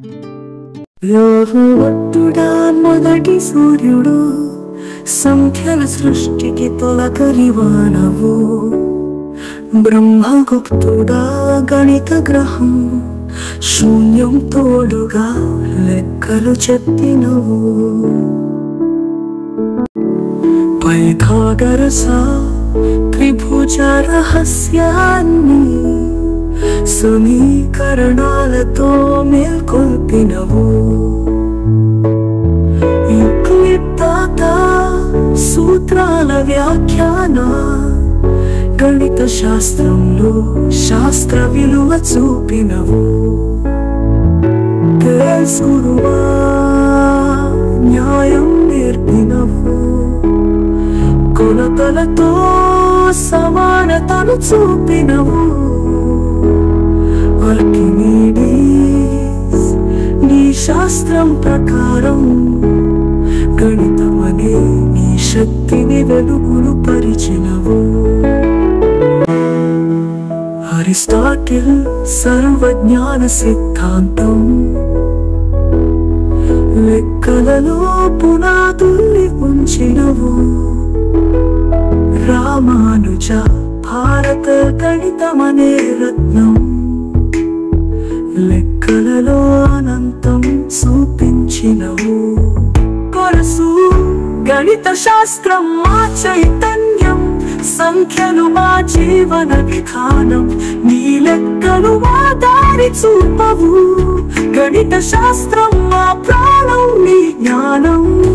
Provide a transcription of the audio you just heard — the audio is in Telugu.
యోగవత్తుడా మొదటి సూర్యుడు సంఖ్యల సృష్టికి తొలకరివానవు బ్రహ్మగుప్తుడా గణిత గ్రహం శూన్యం తోడుగా లెక్కలు చెప్పినవు పైథాగరస త్రిభుజ రహస్యాన్ని సమీకరణాలతో మేల్కొల్పినవు యుక్లిప్తాత సూత్రాల వ్యాఖ్యాన గణిత శాస్త్రంలో శాస్త్ర విలువ చూపినవు తెలుసురువా న్యాయం నేర్పినవు కొలతలతో సమానతను చూపినవు ఆర్కిమీడీస్ నీ శాస్త్రం ప్రకారం గణితమనే నీ శక్తిని వెలుగులు పరిచినవు అరిస్టాటిల్ సర్వజ్ఞాన సిద్ధాంతం లెక్కలలో పునాదుల్ని ఉంచినవు రామానుజ భారత గణితమనే రత్నం లెక్కలలో అనంతం చూపించినవు కొరసు గణిత శాస్త్రం మా చైతన్యం సంఖ్యలు మా జీవన విధానం నీ లెక్కలు మా దారి చూపవు గణిత శాస్త్రం మా ప్రాణం నీ జ్ఞానం